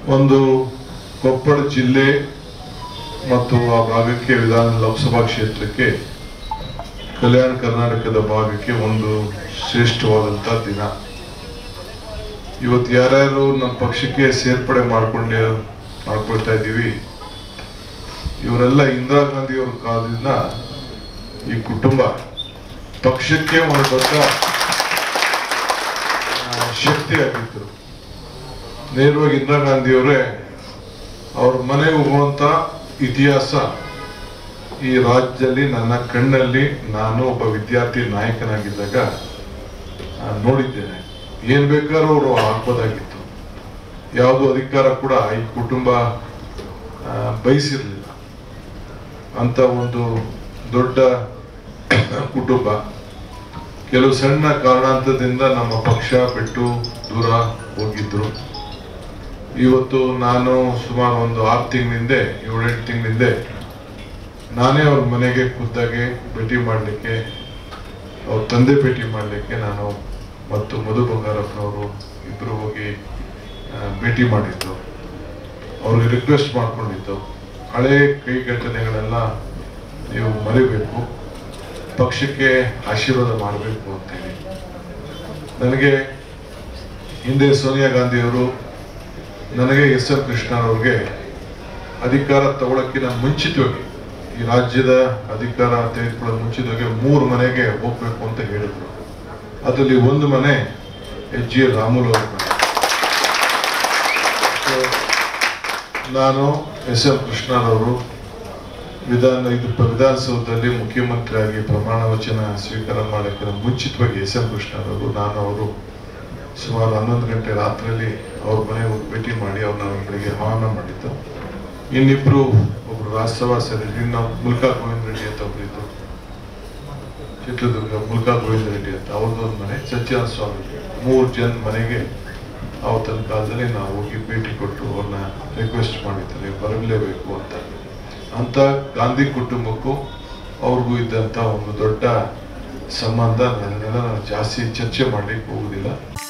ಒಂದು ಕೊಪ್ಪಳ ಜಿಲ್ಲೆ ಮತ್ತು ಆ ಭಾಗಕ್ಕೆ ವಿಧಾನ ಲೋಕಸಭಾ ಕ್ಷೇತ್ರಕ್ಕೆ ಕಲ್ಯಾಣ ಕರ್ನಾಟಕದ ಭಾಗಕ್ಕೆ ಒಂದು ಶ್ರೇಷ್ಠವಾದಂಥ ದಿನ ಇವತ್ತು ಯಾರ್ಯಾರು ನಮ್ಮ ಪಕ್ಷಕ್ಕೆ ಸೇರ್ಪಡೆ ಮಾಡ್ಕೊಂಡೆ ಮಾಡ್ಕೊಳ್ತಾ ಇದ್ದೀವಿ ಇವರೆಲ್ಲ ಇಂದಿರಾ ಗಾಂಧಿಯವರ ಕಾಲದಿಂದ ಈ ಕುಟುಂಬ ಪಕ್ಷಕ್ಕೆ ಒಂದು ದೊಡ್ಡ ಆ, ಶಕ್ತಿಯಾಗಿದ್ದರು ನೇರವಾಗಿ ಇಂದಿರಾ ಗಾಂಧಿಯವರೇ ಅವ್ರ ಮನೆಗೆ ಹೋಗುವಂತ ಇತಿಹಾಸ ಈ ರಾಜ್ಯದಲ್ಲಿ ನನ್ನ ಕಣ್ಣಲ್ಲಿ ನಾನು ಒಬ್ಬ ವಿದ್ಯಾರ್ಥಿ ನಾಯಕನಾಗಿದ್ದಾಗ ಆ, ನೋಡಿದ್ದೇನೆ ಏನ್ ಬೇಕಾದ್ರೂ ಅವರು ಹಾಕ್ಬೋದಾಗಿತ್ತು ಯಾವುದು ಅಧಿಕಾರ ಕೂಡ ಈ ಕುಟುಂಬ ಆ, ಬಯಸಿರ್ಲಿಲ್ಲ ಅಂತ ಒಂದು ದೊಡ್ಡ ಕುಟುಂಬ ಕೆಲವು ಸಣ್ಣ ಕಾರಣಾಂತರದಿಂದ ನಮ್ಮ ಪಕ್ಷ ಬಿಟ್ಟು ದೂರ ಹೋಗಿದ್ರು ಇವತ್ತು ನಾನು ಸುಮಾರು ಒಂದು ಆರು ತಿಂಗಳಿಂದೆ ಏಳೆಂಟು ತಿಂಗಳಿಂದೆ ನಾನೇ ಅವ್ರ ಮನೆಗೆ ಖುದ್ದಾಗಿ ಭೇಟಿ ಮಾಡಲಿಕ್ಕೆ ಅವ್ರ ತಂದೆ ಭೇಟಿ ಮಾಡಲಿಕ್ಕೆ ನಾನು ಮತ್ತು ಮಧು ಬಂಗಾರಪ್ಪನವರು ಇಬ್ಬರು ಹೋಗಿ ಆ, ಭೇಟಿ ಮಾಡಿದ್ದು ಅವ್ರಿಗೆ ರಿಕ್ವೆಸ್ಟ್ ಮಾಡ್ಕೊಂಡಿದ್ದು ಹಳೆ ಕೈ ಘಟನೆಗಳೆಲ್ಲ ನೀವು ಮರಿಬೇಕು ಪಕ್ಷಕ್ಕೆ ಆಶೀರ್ವಾದ ಮಾಡಬೇಕು ಅಂತೇಳಿ ನನಗೆ ಹಿಂದೆ ಸೋನಿಯಾ ಗಾಂಧಿಯವರು ನನಗೆ ಎಸ್ ಎಂ ಕೃಷ್ಣರವ್ರಿಗೆ ಅಧಿಕಾರ ತಗೊಳಕ್ಕಿಂತ ಮುಂಚಿತವಾಗಿ ಈ ರಾಜ್ಯದ ಅಧಿಕಾರ ತೆಗೆದುಕೊಳ್ಳೋ ಮುಂಚಿತವಾಗಿ ಮೂರು ಮನೆಗೆ ಹೋಗ್ಬೇಕು ಅಂತ ಹೇಳಿದ್ರು ಅದರಲ್ಲಿ ಒಂದು ಮನೆ ಎಚ್ ಜಿ ರಾಮುಲು ಅವ್ರ ಮನೆ So, ನಾನು ಎಸ್ ಎಂ ಕೃಷ್ಣರವರು ವಿಧಾನ ಇದು ವಿಧಾನಸೌಧದಲ್ಲಿ ಮುಖ್ಯಮಂತ್ರಿಯಾಗಿ ಪ್ರಮಾಣ ವಚನ ಸ್ವೀಕಾರ ಮಾಡೋಕ್ಕಿಂತ ಮುಂಚಿತವಾಗಿ ಎಸ್ ಎಂ ಕೃಷ್ಣರವರು ನಾನು ಅವರು ಸುಮಾರು ಹನ್ನೊಂದು ಗಂಟೆ ರಾತ್ರಿಯಲ್ಲಿ ಅವ್ರ ಮನೆ ಹೋಗಿ ಭೇಟಿ ಮಾಡಿ ಅವ್ರನ್ನ ಬೆಳಿಗ್ಗೆ ಆಹ್ವಾನ ಮಾಡಿದ್ದು ಇನ್ನಿಬ್ರು ಒಬ್ರು ರಾಜ್ಯಸಭಾ ಸದಸ್ಯರು ಇನ್ನು ಮುಲ್ಕಾ ಗೋವಿಂದ ರೆಡ್ಡಿ ಅಂತ ಒಬ್ಬರಿದ್ದು ಚಿತ್ರದುರ್ಗ ಮುಲ್ಕಾ ಗೋವಿಂದ ರೆಡ್ಡಿ ಅಂತ ಅವ್ರದ್ದು ಒಂದು ಮನೆ ಸತ್ಯಾನ ಸ್ವಾಮಿ ಮೂರು ಜನ ಮನೆಗೆ ಅವತ್ತಿನ ಕಾಲದಲ್ಲಿ ನಾವು ಹೋಗಿ ಭೇಟಿ ಕೊಟ್ಟು ಅವ್ರನ್ನ ರಿಕ್ವೆಸ್ಟ್ ಮಾಡಿದ್ದೆ ನೀವು ಬರಲೇಬೇಕು ಅಂತ ಅಂತ ಗಾಂಧಿ ಕುಟುಂಬಕ್ಕೂ ಅವ್ರಿಗೂ ಇದ್ದಂಥ ಒಂದು ದೊಡ್ಡ ಸಂಬಂಧ ಅದನ್ನೆಲ್ಲ ನಾನು ಜಾಸ್ತಿ ಚರ್ಚೆ ಮಾಡ್ಲಿಕ್ಕೆ ಹೋಗುದಿಲ್ಲ